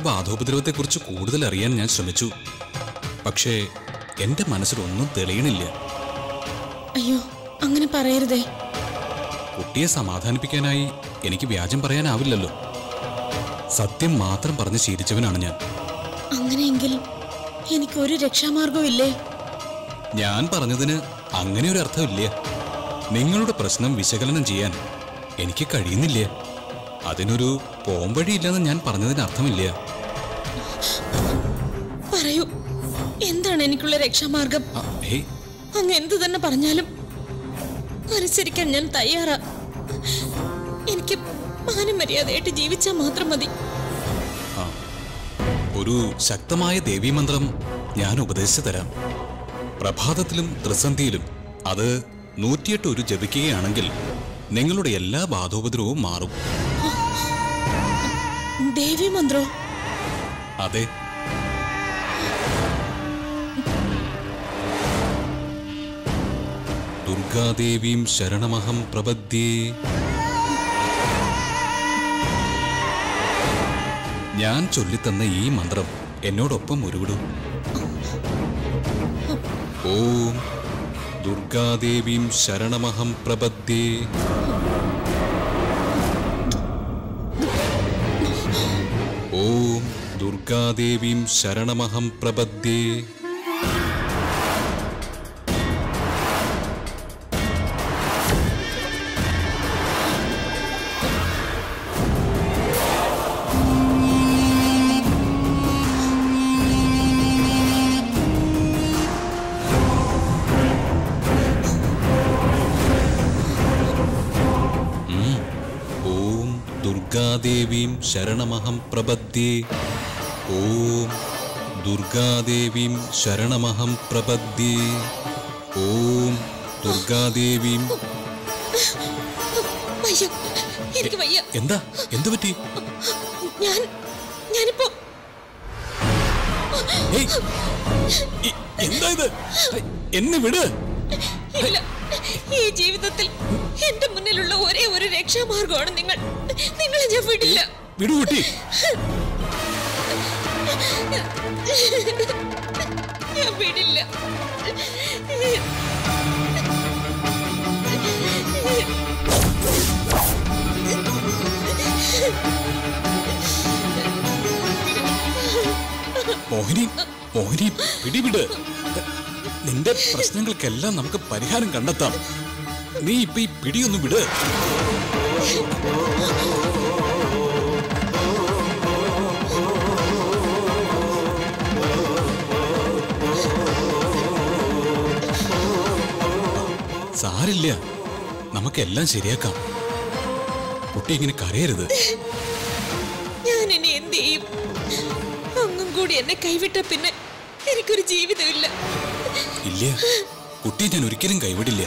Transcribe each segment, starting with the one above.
ബാധോപദ്രവത്തെക്കുറിച്ച് കൂടുതൽ അറിയാൻ ഞാൻ ശ്രമിച്ചു പക്ഷേ എന്റെ മനസ്സിലൊന്നും തെളിയണില്ല അയ്യോ അങ്ങനെ പറയരുതേ കുട്ടിയെ സമാധാനിപ്പിക്കാനായി എനിക്ക് വ്യാജം പറയാനാവില്ലല്ലോ സത്യം മാത്രം പറഞ്ഞ് ശീലിച്ചവനാണ് ഞാൻ അങ്ങനെയെങ്കിൽ എനിക്കൊരു രക്ഷാമാർഗവും ഇല്ലേ ഞാൻ പറഞ്ഞതിന് അങ്ങനെ ഒരു അർത്ഥമില്ല നിങ്ങളുടെ പ്രശ്നം വിശകലനം ചെയ്യാൻ എനിക്ക് കഴിയുന്നില്ല അതിനൊരു പോംവഴിയില്ലെന്ന് ഞാൻ പറഞ്ഞതിന് അർത്ഥമില്ല പറയൂ എന്താണ് എനിക്കുള്ള രക്ഷാമാർഗം ആ, ഹേയ് അങ്ങ് എന്തു തന്നെ പറഞ്ഞാലും അനുസരിക്കാൻ ഞാൻ തയ്യാറാ എനിക്ക് മാനമര്യാദയായിട്ട് ജീവിച്ചാൽ മാത്രം മതി ആ ഒരു ശക്തമായ ദേവീമന്ത്രം ഞാൻ ഉപദേശിച്ചു തരാം പ്രഭാതത്തിലും ത്രിസന്ധിയിലും അത് നൂറ്റിയെട്ട് ഒരു ജപിക്കുകയാണെങ്കിൽ നിങ്ങളുടെ എല്ലാ ബാധോപദ്രവവും മാറും ദേവി മന്ത്രോ അതെ ദുർഗാദേവീം ശരണമഹം പ്രപദ്യേ ഞാൻ ചൊല്ലിത്തന്ന ഈ മന്ത്രം എന്നോടൊപ്പം ഉരുവിടൂ ഓം ദുർഗാദേവീം ശരണമഹം പ്രപദ്യേ ഓം ദുർഗാദേവീം ശരണമഹം പ്രപദ്യേ ഉം. ഓം ദുർഗാദേവീം ശരണമഹം പ്രപദ്യേ ഓം ദുർഗാദേവീം ശരണമഹം പ്രപദ്യേ ഓം ദുർഗാദേവീം വയ്യ എനിക്ക് വയ്യ എന്താ എന്തു പറ്റി ഞാൻ ഞാനിപ്പോ ഏയ്, ഇ- എന്താ ഇത് ഏയ്, എന്നെ വിട് ഇല്ല ഈ ജീവിതത്തിൽ എന്റെ മുന്നിലുള്ള ഒരേ ഒരു രക്ഷാമാർഗമാണ് നിങ്ങൾ നിങ്ങളെ ഞാൻ വിടില്ല വിടു കുട്ടി ഞാൻ വിടില്ല മോഹിനി മോഹിനി പിടിവിട് നിന്റെ പ്രശ്നങ്ങൾക്കെല്ലാം നമുക്ക് പരിഹാരം കണ്ടെത്താം നീ ഇപ്പൊ ഈ പിടിയൊന്നും വിട് സാരില്ല നമുക്കെല്ലാം ശരിയാക്കാം കുട്ടി ഇങ്ങനെ കരയരുത് ഞാൻ ഇനി എന്ത് ചെയ്യും അങ്ങും കൂടി എന്നെ കൈവിട്ട പിന്നെ എനിക്കൊരു ജീവിതമില്ല ഇല്ല കുട്ടിയെ ഞാൻ ഒരിക്കലും കൈവിടില്ല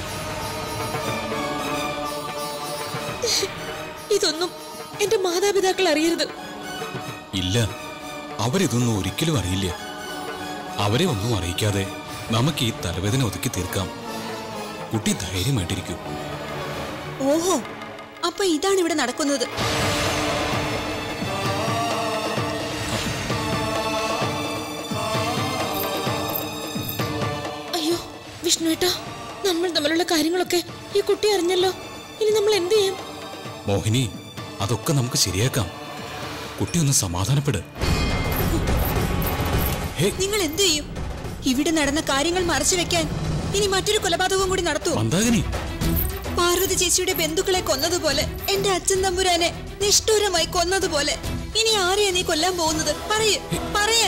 ഇതൊന്നും എന്റെ മാതാപിതാക്കൾ അറിയരുത് ഇല്ല അവരിതൊന്നും ഒരിക്കലും അറിയില്ല അവരെ ഒന്നും അറിയിക്കാതെ നമുക്ക് ഈ തലവേദന ഒതുക്കി തീർക്കാം കുട്ടി ധൈര്യമായിട്ടിരിക്കൂ ഓഹോ അപ്പൊ ഇതാണ് ഇവിടെ നടക്കുന്നത് അയ്യോ വിഷ്ണുവേട്ടാ നമ്മൾ തമ്മിലുള്ള കാര്യങ്ങളൊക്കെ ഈ കുട്ടി അറിഞ്ഞല്ലോ ഇനി നമ്മൾ എന്ത് ചെയ്യും മോഹിനി അതൊക്കെ നമുക്ക് ശരിയാക്കാം കുട്ടി ഒന്ന് സമാധാനപ്പെട് ഹേ നിങ്ങൾ എന്തു ചെയ്യും ഇവിടെ നടന്ന കാര്യങ്ങൾ മറച്ചു വെക്കാൻ ഇനി മറ്റൊരു കൊലപാതകവും കൂടി നടത്തുമോ മന്ദാകിനി പാർവതി ചേച്ചിയുടെ ബന്ധുക്കളെ കൊന്നതുപോലെ എന്റെ അച്ഛൻ തമ്പുരാനെ നിഷ്ഠൂരമായി കൊന്നതുപോലെ ഇനി ആരെയാ നീ കൊല്ലാൻ പോകുന്നത് പറയ് പറയാൻ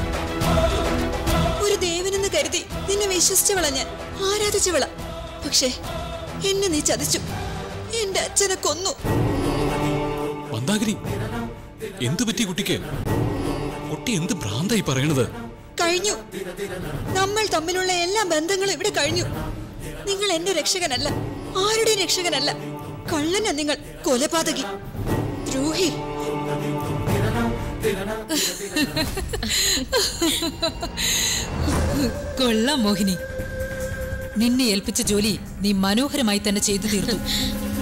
ഒരു ദേവനെന്ന് കരുതി നിന്നെ വിശ്വസിച്ചവള ഞാൻ ആരാധിച്ചവള പക്ഷേ എന്നെ നീ ചതിച്ചു എന്റെ അച്ഛനെ കൊന്നു മന്ദാകിനി എന്തു പറ്റി കുട്ടിക്ക് കുട്ടി എന്ത് ഭ്രാന്തായി പറയണത് കഴിഞ്ഞു നമ്മൾ തമ്മിലുള്ള എല്ലാ ബന്ധങ്ങളും ഇവിടെ കഴിഞ്ഞു നിങ്ങൾ എന്റെ രക്ഷകനല്ല ആരുടെയും രക്ഷകനല്ല കള്ളന നിങ്ങൾ കൊലപാതകി ദ്രോഹി കൊള്ളാം മോഹിനി നിന്നെ ഏൽപ്പിച്ച ജോലി നീ മനോഹരമായി തന്നെ ചെയ്തു തീർത്തു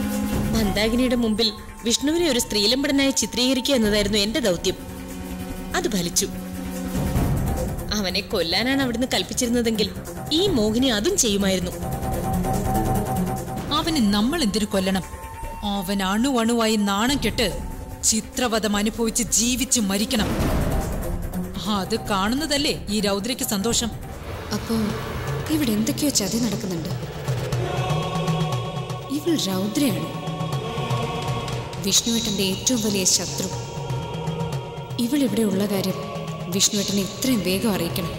മന്ദാകിനിയുടെ മുമ്പിൽ വിഷ്ണുവിനെ ഒരു സ്ത്രീലമ്പടനായി ചിത്രീകരിക്കുക എന്നതായിരുന്നു എന്റെ ദൗത്യം അത് ഫലിച്ചു അവനെ കൊല്ലാനാണ് അവിടുന്ന് കൽപ്പിച്ചിരുന്നതെങ്കിൽ ഈ മോഹിനി അതും ചെയ്യുമായിരുന്നു അവന് നമ്മൾ എന്തിനു കൊല്ലണം അവൻ അണുവണുവായി നാണം കെട്ട് ചിത്രവധം അനുഭവിച്ച് ജീവിച്ചു മരിക്കണം അത് കാണുന്നതല്ലേ ഈ രൗദ്രയ്ക്ക് സന്തോഷം അപ്പോ ഇവിടെ എന്തൊക്കെയോ ചതി നടക്കുന്നുണ്ട് ഇവൾ രൗദ്രയാണ് വിഷ്ണുവേട്ടന്റെ ഏറ്റവും വലിയ ശത്രു ഇവൾ ഇവിടെ ഉള്ള കാര്യം വിഷ്ണുവേട്ടനെ ഇത്രയും വേഗം അറിയിക്കണം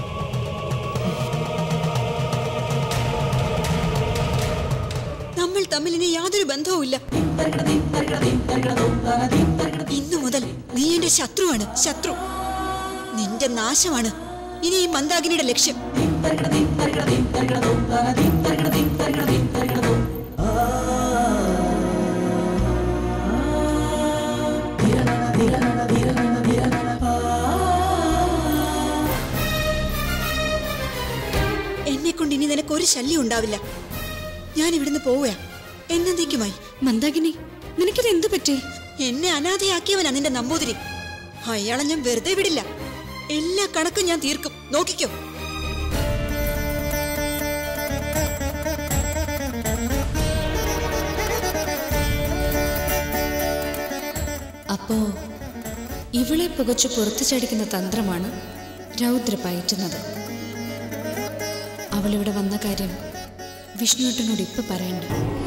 നമ്മൾ തമ്മിൽ ഇനി യാതൊരു ബന്ധവുമില്ല ഇന്നു മുതൽ നീ എന്റെ ശത്രുവാണ് ശത്രു നിന്റെ നാശമാണ് ഇനി ഈ മന്ദാകിനിയുടെ ലക്ഷ്യം എന്നെ കൊണ്ട് ഇനി നിനക്ക് ഒരു ശല്യം ഉണ്ടാവില്ല ഞാൻ ഇവിടുന്ന് പോവുക എന്നേക്കുമായി മന്ദാകിനി നിനക്കിത് എന്തു പറ്റി എന്നെ അനാഥയാക്കിയവനാ നിന്റെ നമ്പൂതിരി അയാളെ ഞാൻ വെറുതെ വിടില്ല എല്ലാ കണക്കും ഞാൻ തീർക്കും നോക്കിക്കോ അപ്പോ ഇവളെ പുകച്ചു പുറത്തു ചടിക്കുന്ന തന്ത്രമാണ് രൗദ്ര പയറ്റുന്നത് അവളിവിടെ വന്ന കാര്യം വിഷ്ണുവേട്ടനോട് ഇപ്പൊ പറയണ്ട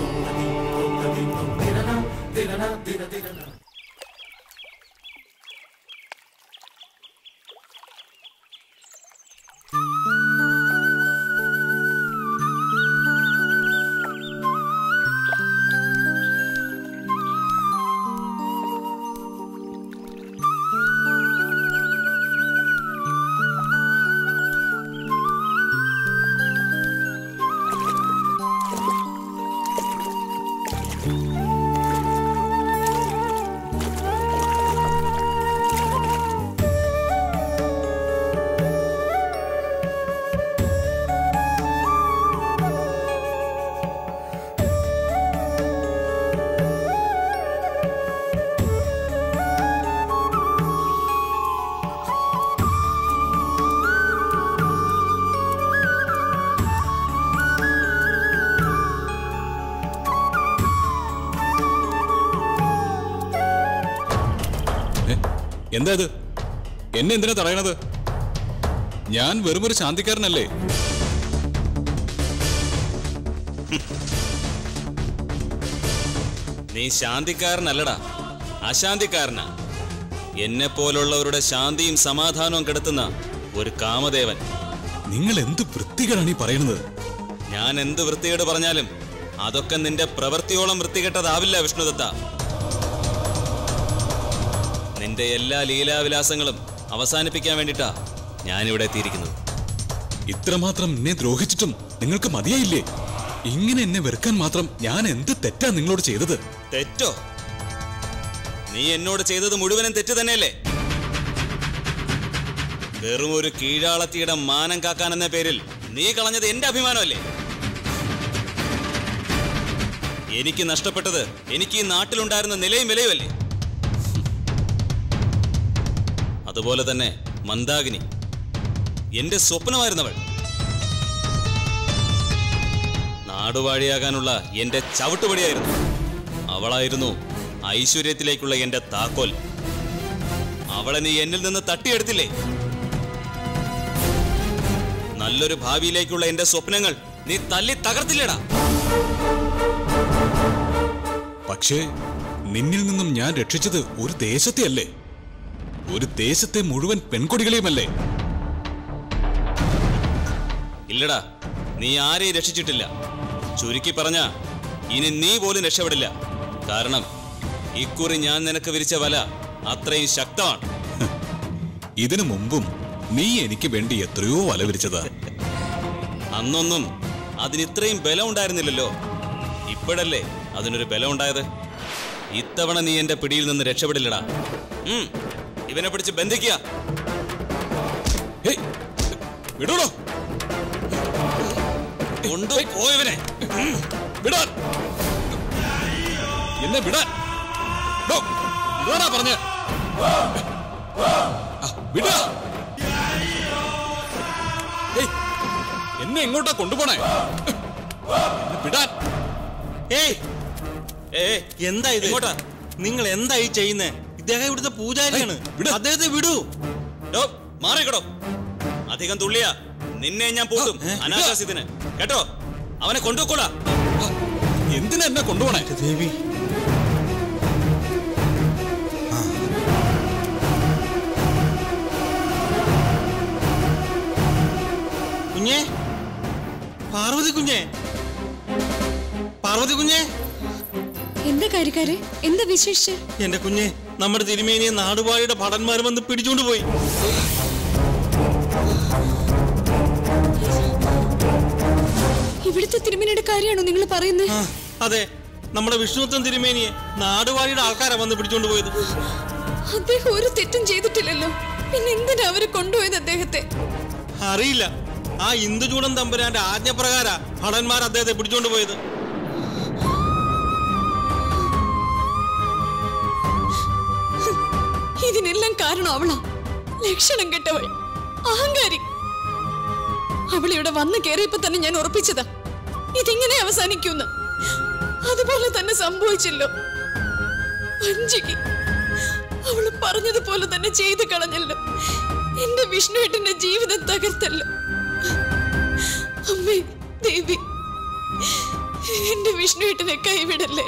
ഏ? എന്താ ഇത് എന്നെ എന്തിനാ തടയണത് ഞാൻ വെറുമൊരു ശാന്തിക്കാരനല്ലേ നീ ശാന്തിക്കാരനല്ലടാ അശാന്തിക്കാരനാ എന്നെ പോലുള്ളവരുടെ ശാന്തിയും സമാധാനവും കെടുത്തുന്ന ഒരു കാമദേവൻ നിങ്ങൾ എന്ത് വൃത്തികളാണ് ഈ പറയുന്നത് ഞാൻ എന്ത് വൃത്തികേട് പറഞ്ഞാലും അതൊക്കെ നിന്റെ പ്രവൃത്തിയോളം വൃത്തികെട്ടതാവില്ല വിഷ്ണുദത്ത നിന്റെ എല്ലാ ലീലാവിലാസങ്ങളും അവസാനിപ്പിക്കാൻ വേണ്ടിട്ടാ ഞാനിവിടെ എത്തിയിരിക്കുന്നത് ഇത്രമാത്രം എന്നെ ദ്രോഹിച്ചിട്ടും നിങ്ങൾക്ക് മതിയായില്ലേ ഇങ്ങനെ എന്നെ വെറുക്കാൻ മാത്രം ഞാൻ എന്ത് തെറ്റാ നിങ്ങളോട് ചെയ്തത് തെറ്റോ നീ എന്നോട് ചെയ്തത് മുഴുവനും തെറ്റ് തന്നെയല്ലേ വെറും ഒരു കീഴാളത്തിയുടെ മാനം കാക്കാൻ എന്ന പേരിൽ നീ കളഞ്ഞത് എന്റെ അഭിമാനമല്ലേ എനിക്ക് നഷ്ടപ്പെട്ടത് എനിക്ക് ഈ നാട്ടിലുണ്ടായിരുന്ന നിലയും വിലയുമല്ലേ അതുപോലെ തന്നെ മന്ദാകിനി എന്റെ സ്വപ്നമായിരുന്നവൾ നാടുവാഴിയാകാനുള്ള എന്റെ ചവിട്ടുപടിയായിരുന്നു അവളായിരുന്നു ഐശ്വര്യത്തിലേക്കുള്ള എന്റെ താക്കോൽ അവളെ നീ എന്നിൽ നിന്ന് തട്ടിയെടുത്തില്ലേ നല്ലൊരു ഭാവിയിലേക്കുള്ള എന്റെ സ്വപ്നങ്ങൾ നീ തല്ലി തകർത്തില്ലേടാ പക്ഷേ നിന്നിൽ നിന്നും ഞാൻ രക്ഷിച്ചത് ഒരു ദേശത്തെ അല്ലേ ഒരു ദേശത്തെ മുഴുവൻ പെൺകൊടികളെയുമല്ലേ ഇല്ലടാ നീ ആരെയും രക്ഷിച്ചിട്ടില്ല ചുരുക്കി പറഞ്ഞ ഇനി നീ പോലും രക്ഷപ്പെടില്ല കാരണം ഇക്കുറി ഞാൻ നിനക്ക് വിരിച്ച വല അത്രയും ശക്തമാണ് ഇതിനു മുമ്പും നീ എനിക്ക് വേണ്ടി എത്രയോ വല വിരിച്ചതാ അന്നൊന്നും അതിന് ഇത്രയും ബലം ഉണ്ടായിരുന്നില്ലല്ലോ ഇപ്പോഴല്ലേ അതിനൊരു ബലം ഉണ്ടായത് ഇത്തവണ നീ എന്റെ പിടിയിൽ നിന്ന് രക്ഷപ്പെടില്ലടാ ഉം, ഇവനെ പിടിച്ച് ബന്ധിക്കുക ഹേയ്, വിടൂടോ കൊണ്ടുപോയവനെ വിടാൻ എന്നെ വിടാൻ ഡോ, വിടാനാ പറഞ്ഞ വിടാ ഏയ്, എന്നെ എങ്ങോട്ടാ കൊണ്ടുപോണേ എന്നെ വിടാൻ ഏയ് ഏ എന്താ ഇത് എങ്ങോട്ടാ? നിങ്ങൾ എന്താ ഈ ചെയ്യുന്നേ ഇദ്ദേഹം ഇവിടുത്തെ പൂജാരിയാണ് ഏയ്, വിട്. അദ്ദേഹത്തെ വിടൂ ഡോ മാറിക്കടോ അധികം തുള്ളിയാ നിന്നെ ഞാൻ പൂട്ടും ഏ, അനാശാസ്യത്തിന് കേട്ടോ അവനെ കൊണ്ടുപോക്കോളാ എന്തിനാ എന്നെ കൊണ്ടുപോണേ ദേവി കുഞ്ഞേ പാർവതി കുഞ്ഞേ പാർവതി കുഞ്ഞേ എന്താ കാര്യക്കാരെ എന്താ വിശേഷിച്ച് എന്റെ കുഞ്ഞെ നമ്മുടെ തിരുമേനിയെ നാടുവാഴിയുടെ ഭടന്മാർ വന്ന് പിടിച്ചോണ്ട് പോയി ഇവിടുത്തെ തിരുമേനിയുടെ കാര്യമാണോ നിങ്ങൾ പറയുന്നത് ആ, അതെ നമ്മുടെ വിഷ്ണുത്വം തിരുമേനിയെ നാടുവാഴിയുടെ ആൾക്കാരാ വന്ന് പിടിച്ചോണ്ട് പോയത് അദ്ദേഹം ഒരു തെറ്റും ചെയ്തിട്ടില്ലല്ലോ പിന്നെ എന്തിനാ അവര് കൊണ്ടുപോയത് അദ്ദേഹത്തെ അറിയില്ല ആ ഇന്ദുചൂടൻ തമ്പുരാന്റെ ആജ്ഞപ്രകാര ഭടന്മാർ അദ്ദേഹത്തെ പിടിച്ചോണ്ട് പോയത് ഇതിനെല്ലാം കാരണം അവളാ ലക്ഷണം കെട്ടവൾ അഹങ്കാരി അവൾ ഇവിടെ വന്നു കയറിയപ്പോ തന്നെ ഞാൻ ഉറപ്പിച്ചതാ ഇതിങ്ങനെ അവസാനിക്കുന്ന് അതുപോലെ തന്നെ സംഭവിച്ചല്ലോ വഞ്ചിക്ക് അവള് പറഞ്ഞതുപോലെ തന്നെ ചെയ്തു കളഞ്ഞല്ലോ എന്റെ വിഷ്ണുവേട്ടന്റെ ജീവിതം തകർത്തല്ലോ അമ്മേ ദേവി എന്റെ വിഷ്ണുവേട്ടനെ കൈവിടല്ലേ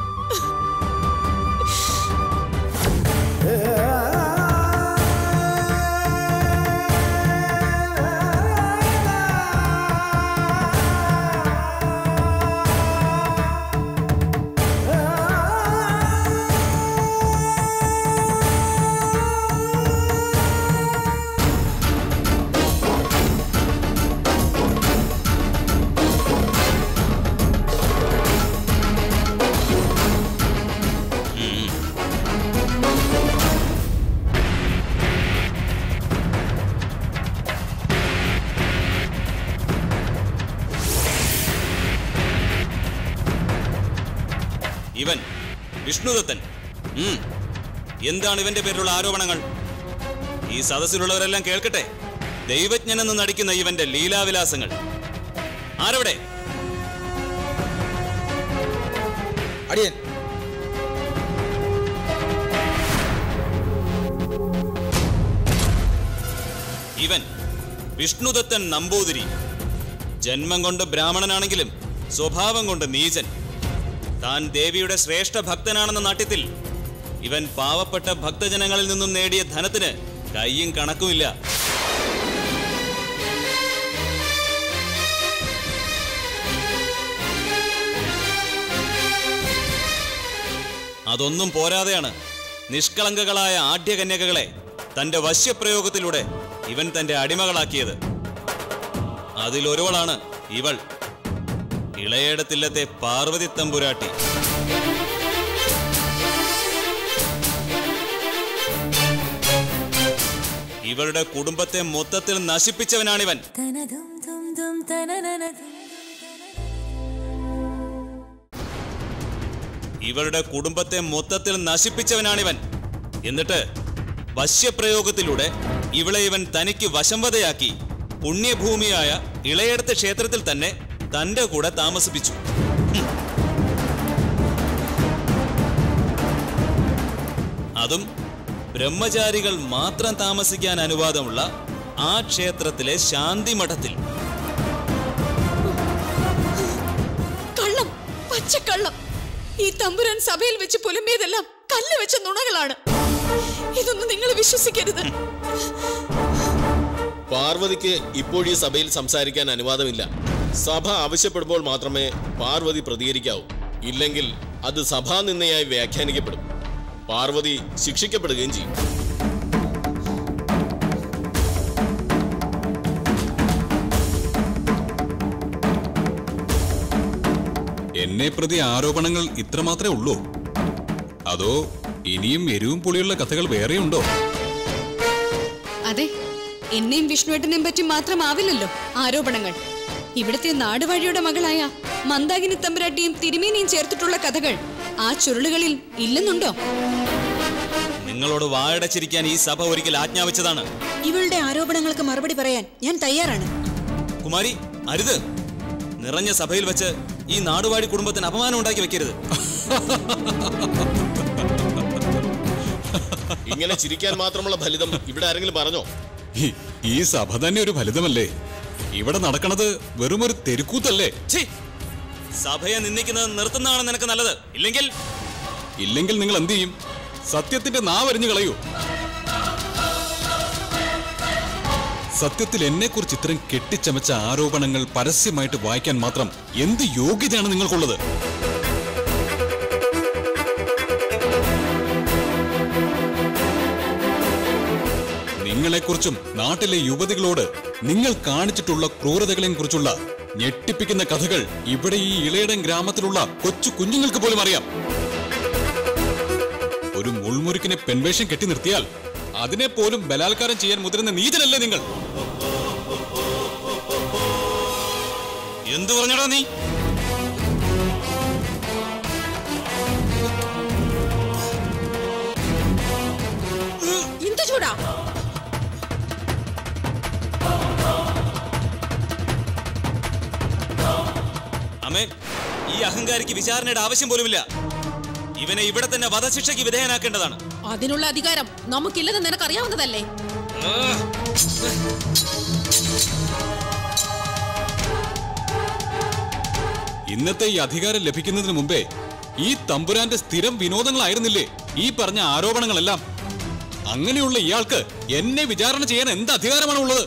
ഇവൻ വിഷ്ണുദത്തൻ ഉം. എന്താണ് ഇവന്റെ പേരിലുള്ള ആരോപണങ്ങൾ ഈ സദസ്സിലുള്ളവരെല്ലാം കേൾക്കട്ടെ ദൈവജ്ഞനെന്ന് നടിക്കുന്ന ഇവന്റെ ലീലാവിലാസങ്ങൾ ആരവിടെ അടിയൻ ഇവൻ വിഷ്ണുദത്തൻ നമ്പൂതിരി ജന്മം കൊണ്ട് ബ്രാഹ്മണനാണെങ്കിലും സ്വഭാവം കൊണ്ട് നീചൻ താൻ ദേവിയുടെ ശ്രേഷ്ഠ ഭക്തനാണെന്ന നാട്യത്തിൽ ഇവൻ പാവപ്പെട്ട ഭക്തജനങ്ങളിൽ നിന്നും നേടിയ ധനത്തിന് കയ്യും കണക്കുമില്ല അതൊന്നും പോരാതെയാണ് നിഷ്കളങ്കകളായ ആഢ്യകന്യകകളെ തന്റെ വശ്യപ്രയോഗത്തിലൂടെ ഇവൻ തന്റെ അടിമകളാക്കിയത് അതിലൊരുവളാണ് ഇവൾ ഇളയേടത്തില്ലത്തെ പാർവതി തമ്പുരാട്ടി ഇവളുടെ കുടുംബത്തെ മൊത്തത്തിൽ നശിപ്പിച്ചവനാണിവൻ ഇവളുടെ കുടുംബത്തെ മൊത്തത്തിൽ നശിപ്പിച്ചവനാണിവൻ എന്നിട്ട് വശ്യപ്രയോഗത്തിലൂടെ ഇവളെ ഇവൻ തനിക്ക് വശംവതയാക്കി പുണ്യഭൂമിയായ ഇളയടത്ത് ക്ഷേത്രത്തിൽ തന്നെ തന്റെ കൂടെ താമസിപ്പിച്ചു ഹും. അതും ബ്രഹ്മചാരികൾ മാത്രം താമസിക്കാൻ അനുവാദമുള്ള ആ ക്ഷേത്രത്തിലെ ശാന്തി മഠത്തിൽ കള്ളം പച്ചക്കള്ളം ഈ തമ്പുരാൻ സഭയിൽ വെച്ച് പുലമ്പിയതെല്ലാം കല്ല് വെച്ച നുണകളാണ് ഇതൊന്നും നിങ്ങൾ വിശ്വസിക്കരുത് പാർവതിക്ക് ഇപ്പോഴീ സഭയിൽ സംസാരിക്കാൻ അനുവാദമില്ല സഭ ആവശ്യപ്പെടുമ്പോൾ മാത്രമേ പാർവതി പ്രതികരിക്കാവൂ ഇല്ലെങ്കിൽ അത് സഭാനിന്ദയായി വ്യാഖ്യാനിക്കപ്പെടും പാർവതി ശിക്ഷിക്കപ്പെടുകയും ചെയ്യും എന്നെ പ്രതി ആരോപണങ്ങൾ ഇത്രമാത്രമേ ഉള്ളൂ അതോ ഇനിയും എരിവും പുളിയുള്ള കഥകൾ വേറെയുണ്ടോ അതെ എന്നെയും വിഷ്ണുവേട്ടനെയും പറ്റി മാത്രമാവില്ലല്ലോ ആരോപണങ്ങൾ ഇവിടുത്തെ നാടുവാഴിയുടെ മകളായ മന്ദാകിനി തമ്പുരാട്ടിയും തിരുമേനിയും ചേർത്തിട്ടുള്ള കഥകൾ ആ ചുരുളുകളിൽ ഇല്ലെന്നുണ്ടോ ഞങ്ങളോട് വായടച്ചിരിക്കാൻ ഈ സഭ ഒരിക്കൽ ആജ്ഞാപിച്ചതാണ് ഇവളുടെ ആരോപണങ്ങൾക്ക് മറുപടി പറയാൻ ഞാൻ തയ്യാറാണ് കുമാരി അരുത് നിറഞ്ഞ സഭയിൽ വെച്ച് ഈ നാടുവാഴി കുടുംബത്തിന് അപമാനം ഉണ്ടാക്കി വെക്കരുത് ഇങ്ങനെ ചിരിക്കാൻ മാത്രമുള്ള ഫലിതം ഇവിടെ ആരെങ്കിലും പറഞ്ഞോ ഈ- ഈ സഭ തന്നെ ഒരു ഫലിതമല്ലേ ഇവിടെ നടക്കണത് വെറും ഒരു തെരുക്കൂത്തല്ലേ ഛീ! സഭയെ നിന്ദിക്കുന്നത് നിർത്തുന്നതാണ് നിനക്ക് നല്ലത് ഇല്ലെങ്കിൽ ഇല്ലെങ്കിൽ നിങ്ങൾ എന്ത് ചെയ്യും സത്യത്തിന്റെ നാവരിഞ്ഞു കളയൂ സത്യത്തിൽ എന്നെ കുറിച്ച് ഇത്രയും കെട്ടിച്ചമച്ച ആരോപണങ്ങൾ പരസ്യമായിട്ട് വായിക്കാൻ മാത്രം എന്ത് യോഗ്യതയാണ് നിങ്ങൾക്കുള്ളത് നിങ്ങളെക്കുറിച്ചും നാട്ടിലെ യുവതികളോട് നിങ്ങൾ കാണിച്ചിട്ടുള്ള ക്രൂരതകളെയും കുറിച്ചുള്ള ഞെട്ടിപ്പിക്കുന്ന കഥകൾ ഇവിടെ ഈ ഇളയടം ഗ്രാമത്തിലുള്ള കൊച്ചു കുഞ്ഞുങ്ങൾക്ക് പോലും അറിയാം ഒരു മുൾമുരുക്കിനെ പെൺവേഷം കെട്ടി നിർത്തിയാൽ അതിനെ പോലും ബലാത്കാരം ചെയ്യാൻ മുതിരുന്ന നീചനല്ലേ നിങ്ങൾ എന്തു പറഞ്ഞടാ നീ എന്ത് ചൂടാ അമ്മേ ഈ അഹങ്കാരിക്ക് വിചാരണയുടെ ആവശ്യം പോലുമില്ല ഇവനെ ഇവിടെ തന്നെ വധശിക്ഷയ്ക്ക് വിധേയനാക്കേണ്ടതാണ് അതിനുള്ള അധികാരം നമുക്കില്ലെന്ന് നിനക്കറിയാവുന്നതല്ലേ ഇന്നത്തെ ഈ അധികാരം ലഭിക്കുന്നതിന് മുമ്പേ ഈ തമ്പുരാന്റെ സ്ഥിരം വിനോദങ്ങളായിരുന്നില്ലേ ഈ പറഞ്ഞ ആരോപണങ്ങളെല്ലാം അങ്ങനെയുള്ള ഇയാൾക്ക് എന്നെ വിചാരണ ചെയ്യാൻ എന്ത് അധികാരമാണ് ഉള്ളത്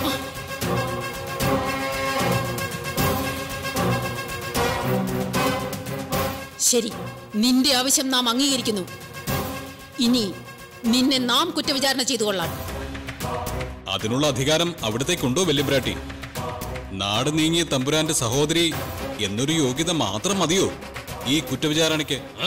ശരി നിന്റെ ആവശ്യം നാം അംഗീകരിക്കുന്നു ഇനി നിന്നെ നാം കുറ്റവിചാരണ ചെയ്തു കൊള്ളാം അതിനുള്ള അധികാരം അവിടത്തേക്കുണ്ടോ വല്യബ്രാട്ടി നാട് നീങ്ങിയ തമ്പുരാന്റെ സഹോദരി എന്നൊരു യോഗ്യത മാത്രം മതിയോ ഈ കുറ്റവിചാരണയ്ക്ക് ആ?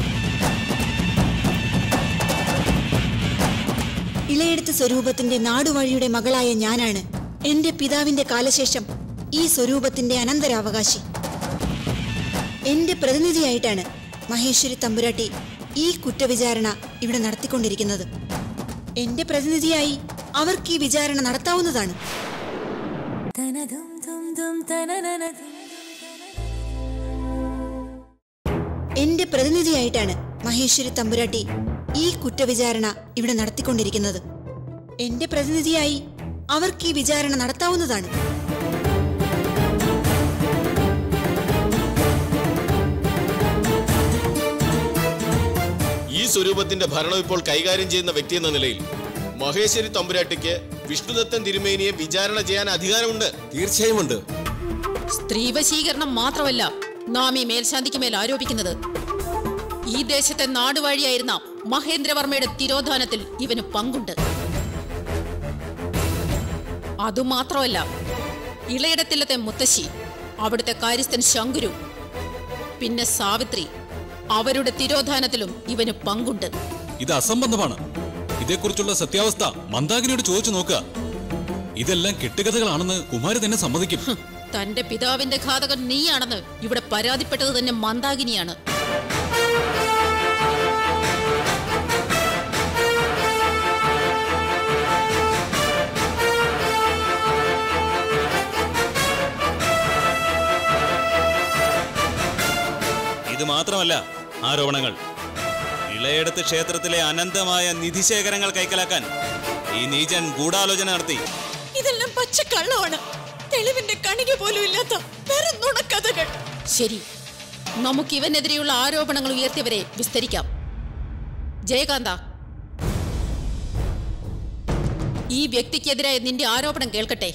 ഇളയെടുത്ത സ്വരൂപത്തിന്റെ നാടുവഴിയുടെ മകളായ ഞാനാണ് എന്റെ പിതാവിന്റെ കാലശേഷം ഈ സ്വരൂപത്തിന്റെ അനന്തരാവകാശി എന്റെ പ്രതിനിധിയായിട്ടാണ് മഹേശ്വരി തമ്പുരാട്ടി ഈ കുറ്റവിചാരണ ഇവിടെ നടത്തിക്കൊണ്ടിരിക്കുന്നത് എന്റെ പ്രതിനിധിയായി അവർക്ക് ഈ വിചാരണ നടത്താവുന്നതാണ് എന്റെ പ്രതിനിധിയായിട്ടാണ് മഹേശ്വരി തമ്പുരാട്ടി ഈ കുറ്റവിചാരണ ഇവിടെ നടത്തിക്കൊണ്ടിരിക്കുന്നത് എന്റെ പ്രതിനിധിയായി അവർക്ക് ഈ വിചാരണ നടത്താവുന്നതാണ് ഈ സ്വരൂപത്തിന്റെ ഭരണം ഇപ്പോൾ കൈകാര്യം ചെയ്യുന്ന വ്യക്തി എന്ന നിലയിൽ മഹേശ്വരി തമ്പുരാട്ടിക്ക് വിഷ്ണുദത്തൻ തിരുമേനിയെ വിചാരണ ചെയ്യാൻ അധികാരമുണ്ട് തീർച്ചയായും ഉണ്ട് സ്ത്രീവശീകരണം മാത്രമല്ല നാം ഈ മേൽശാന്തിക്ക് മേൽ ആരോപിക്കുന്നത് ഈ ദേശത്തെ നാടുവാഴിയായിരുന്ന മഹേന്ദ്രവർമ്മയുടെ തിരോധാനത്തിൽ ഇവന് പങ്കുണ്ട് അതുമാത്രമല്ല ഇളയിടത്തിലത്തെ മുത്തശ്ശി അവിടുത്തെ കാര്യസ്ഥൻ ശങ്കുരു പിന്നെ സാവിത്രി അവരുടെ തിരോധാനത്തിലും ഇവന് പങ്കുണ്ട് ഇത് അസംബന്ധമാണ് ഇതേക്കുറിച്ചുള്ള സത്യാവസ്ഥ മന്ദാകിനിയോട് ചോദിച്ചു നോക്കുക ഇതെല്ലാം കെട്ടുകഥകളാണെന്ന് കുമാരി തന്നെ സമ്മതിക്കും ഹ്, തന്റെ പിതാവിന്റെ ഘാതകൻ നീയാണെന്ന് ഇവിടെ പരാതിപ്പെട്ടത് തന്നെ മന്ദാകിനിയാണ് ഇത് മാത്രമല്ല ആരോപണങ്ങൾ ഇളയെടുത്ത് ക്ഷേത്രത്തിലെ അനന്തമായ നിധിശേഖരങ്ങൾ കൈക്കലാക്കാൻ ഈ നീചൻ ഗൂഢാലോചന നടത്തി ഇതെല്ലാം പച്ചക്കള്ളമാണ് തെളിവിന്റെ കണിക പോലും ഇല്ലാത്ത വെറും നുണക്കഥകൾ ശരി നമുക്ക് ഇവനെതിരെയുള്ള ആരോപണങ്ങൾ ഉയർത്തിയവരെ വിസ്തരിക്കാം ജയകാന്ത ഈ വ്യക്തിക്കെതിരായ നിന്റെ ആരോപണം കേൾക്കട്ടെ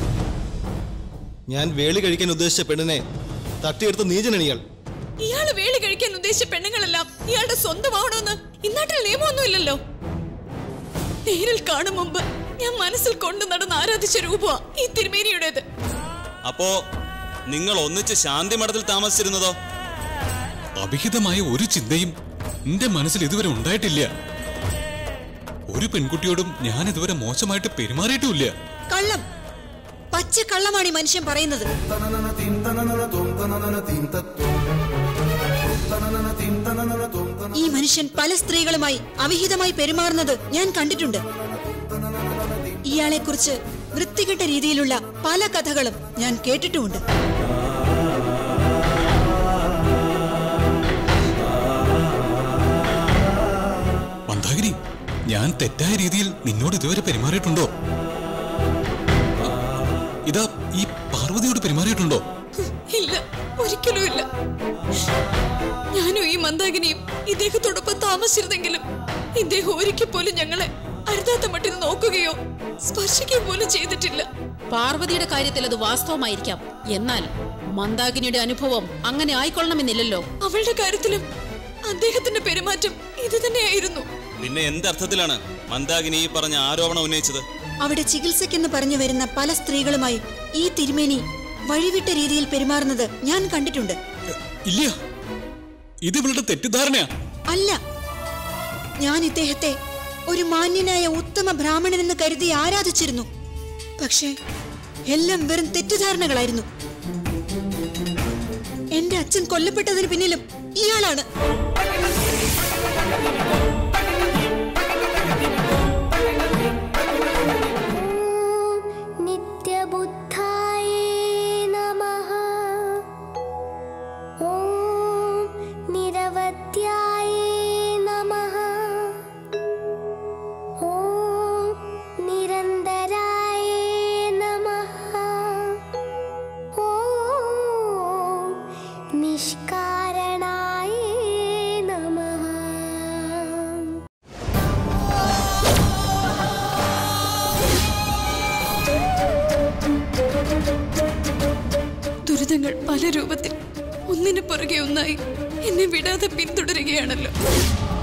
ഞാൻ വേളി കഴിക്കാൻ ഉദ്ദേശിച്ച പെണ്ണിനെ തട്ടിയെടുത്ത നീചനണികൾ ഇയാള് വേളി കഴിക്കാൻ ഉദ്ദേശിച്ച പെണ്ണുങ്ങളെല്ലാം ഇയാളുടെ സ്വന്തമാവണമെന്ന് ഇന്നാട്ടിൽ നിയമമൊന്നുമില്ലല്ലോ നേരിൽ കാണും മുമ്പ് ഞാൻ മനസ്സിൽ കൊണ്ടു നടന്ന് ആരാധിച്ച രൂപമാ ഈ തിരുമേനിയുടേത് അപ്പോ നിങ്ങൾ ഒന്നിച്ച് ശാന്തി മഠത്തിൽ താമസിച്ചിരുന്നതോ അഭിഹിതമായ ഒരു ചിന്തയും എന്റെ മനസ്സിൽ ഇതുവരെ ഉണ്ടായിട്ടില്ല ഒരു പെൺകുട്ടിയോടും ഞാൻ ഇതുവരെ മോശമായിട്ട് പെരുമാറിയിട്ടുമില്ല കള്ളം പച്ച കള്ളമാണ് ഈ മനുഷ്യൻ പറയുന്നത് തനനന തിൻ തനനന തും തനനന തിൻ തത്തും തനനന തിൻ ഈ മനുഷ്യൻ പല സ്ത്രീകളുമായി അവിഹിതമായി പെരുമാറുന്നത് ഞാൻ കണ്ടിട്ടുണ്ട് ഇയാളെക്കുറിച്ച് വൃത്തികെട്ട രീതിയിലുള്ള പല കഥകളും ഞാൻ കേട്ടിട്ടുമുണ്ട് മന്ദാകിനി ഞാൻ തെറ്റായ രീതിയിൽ നിന്നോട് ഇതുവരെ പെരുമാറിയിട്ടുണ്ടോ ആ, ഇതാ ഈ പാർവതിയോട് പെരുമാറിയിട്ടുണ്ടോ ഇല്ല ഒരിക്കലും ഇല്ല ഞാനും ഈ മന്ദാകിനിയും ഇദ്ദേഹത്തോടൊപ്പം താമസിച്ചിരുന്നെങ്കിലും ഇദ്ദേഹം ഒരിക്കൽ പോലും ഞങ്ങളെ അരുതാത്ത മട്ടിൽ നോക്കുകയോ സ്പർശിക്കുകയോ പോലും ചെയ്തിട്ടില്ല പാർവതിയുടെ കാര്യത്തിൽ അത് വാസ്തവമായിരിക്കാം എന്നാൽ മന്ദാകിനിയുടെ അനുഭവം അങ്ങനെ ആയിക്കൊള്ളണമെന്നില്ലല്ലോ അവളുടെ കാര്യത്തിലും അദ്ദേഹത്തിന്റെ പെരുമാറ്റം ഇത് തന്നെയായിരുന്നു പിന്നെ എന്തർത്ഥത്തിലാണ് മന്ദാകിനി ഈ പറഞ്ഞ ആരോപണം ഉന്നയിച്ചത് അവിടെ ചികിത്സയ്ക്കെന്ന് പറഞ്ഞു വരുന്ന പല സ്ത്രീകളുമായി ഈ തിരുമേനി വഴിവിട്ട രീതിയിൽ പെരുമാറുന്നത് ഞാൻ കണ്ടിട്ടുണ്ട് ഇല്ല ഇത് ഇവളുടെ തെറ്റിദ്ധാരണയാ അല്ല ഞാൻ ഇദ്ദേഹത്തെ ഒരു മാന്യനായ ഉത്തമ ബ്രാഹ്മണനെന്ന് കരുതി ആരാധിച്ചിരുന്നു പക്ഷേ എല്ലാം വെറും തെറ്റിദ്ധാരണകളായിരുന്നു എന്റെ അച്ഛൻ കൊല്ലപ്പെട്ടതിന് പിന്നിലും ഇയാളാണ് नित्यबुद्धाय नमः ॐ निरवत्याय नमः ॐ निरन्तराय नमः ॐ निष्कारणाय नमः ദുരിതങ്ങൾ പല രൂപത്തിൽ ഒന്നിനു പുറകെ ഒന്നായി എന്നെ വിടാതെ പിന്തുടരുകയാണല്ലോ